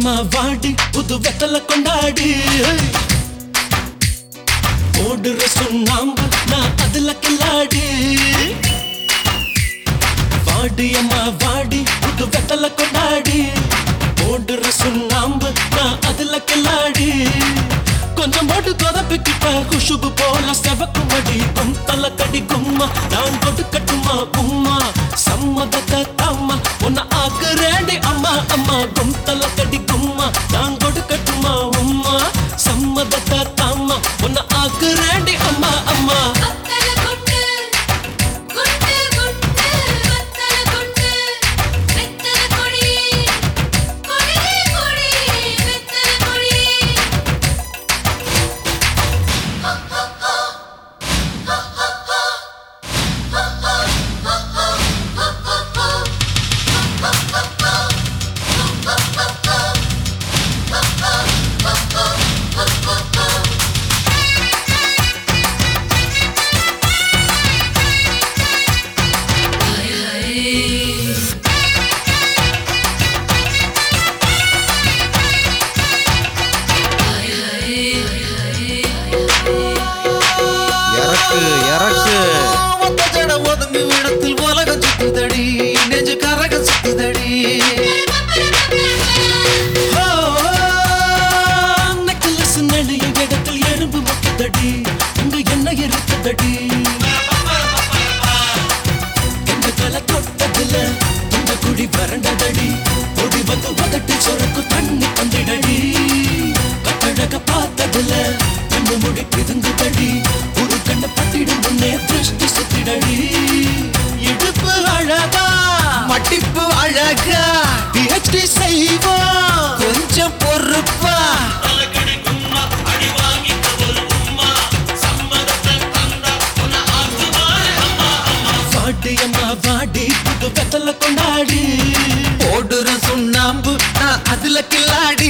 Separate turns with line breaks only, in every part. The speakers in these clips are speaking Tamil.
அம்மா வாடி புது வெத்தல கொண்டாடி ஓடுற சுண்ணாம்பு நான் அதுல கில்லாடி வாடி அம்மா வாடி புது வெத்தல கொண்டாடி ஓடுற சுண்ணாம்பு நான் அதுல கில்லாடி கொஞ்சம் போட்டு கொதப்பிக்கிட்ட குஷுபு போல செவக்கு மடி கொந்தல கடி கும்மா நான் கொடுக்கட்டுமா உம்மா சம்மதத்தை தாம்மா உன்னை ஆக்குறேண்டி அம்மா அம்மா கொந்தல கடி கும்மா நான் கொடுக்கட்டுமா உம்மா சம்மதத்தை தாம்மா உன்னை ஆக்குறேண்டி அம்மா அம்மா
வத்தல குண்டு குண்டு குண்டு வத்தல குண்டு வெத்தல கொடி கொடி கொடி வெத்தல கொடி ஹோ ஹோ ஹோ ஹோ ஹோ ஹோ ஹோ ஹோ ஹோ ஹோ ஹோ
இறக்கு இறக்கு
ஒத்த ஜட ஒதுங்கு இடத்தில் உலகம் சுத்துதடி நெஞ்சு கரக சுத்துதடி
நெக்லஸ் நெளிய இடத்தில் எறும்பு முக்குதடி இங்க என்ன இருக்குதடி இந்த கலை தொட்டதுல இந்த குடி வறண்டதடி கொடி வந்து உதட்டு சொரக்கு தண்ணி தந்திடடி கட்டழக பார்த்ததுல கண்ணு முடி பிதுங்குதடி ஒரு கண்ணை பத்திடும் முன்னே திருஷ்டி சுத்திடடி இடுப்பு அழகா
மட்டிப்பு அழகா
பிஹெச்டி செய்வோம்
கொஞ்சம் பொறுப்பா
வாடி அம்மா வாடி புது வெத்தல கொண்டாடி
ஓடுற சுண்ணாம்பு நான் அதுல கில்லாடி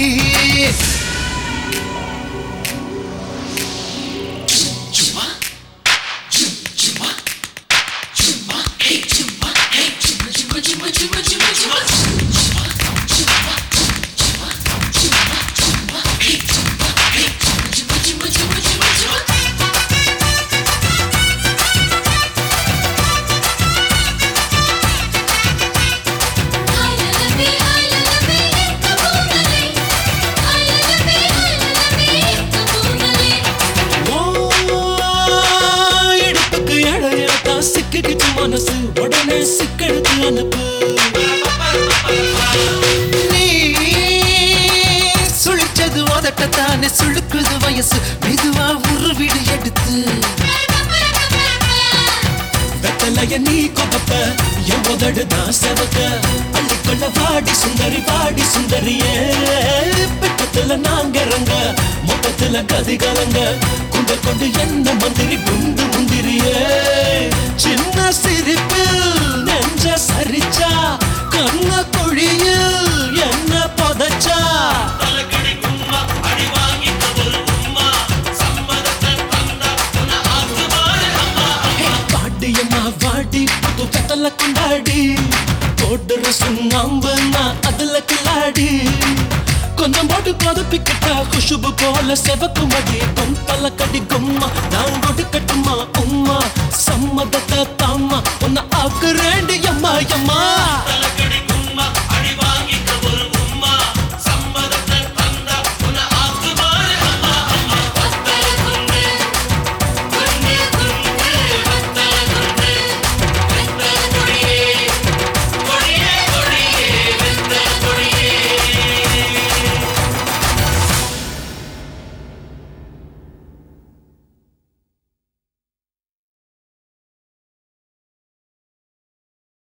ஹைலலபி ஹைலலபி கபூனலே ஹைலலபி ஹைலலபி கபூனலே
ஓ இடுப்புக்கு இடையிலா சிக்கிக்கிச்சு மனசு உடனே சிக்கெடுத்து அனுப்பு
நீ சுழிச்சது உதட்டத்தானே சுழுக்குது வயசு மெதுவா உருவிடு எடுத்து
வெத்தலைய நீ கொதப்ப என் உதடு தான் செவக்க அள்ளிக்கொள்ள வாடி சுந்தரி வாடி சுந்தரியே பிட்டத்துல நாங்க இறங்க மொத்தத்துல கதி கலங்க குண்ட கொண்டு என்ன மந்திரி குண்டு முந்திரியே சின்ன சிரிப்பில் நெஞ்ச சரிச்சா கண்ண குழியில் என்ன புதைச்சா பாட்டியம்மா வாடி புது கத்தல கொண்டாடி போடுற சுண்ணாம்பு நான் அதுல கில்லாடி கொஞ்சம் போட்டு கொதப்பிக்கிட்டா குஷுபு போல செவக்கு மடி கொந்தல கடி கும்மா நான் கொடுக்கட்டுமா உம்மா சம்மதத்தை தாம்மா உன்னை ஆக்குறேண்டி அம்மா அம்மா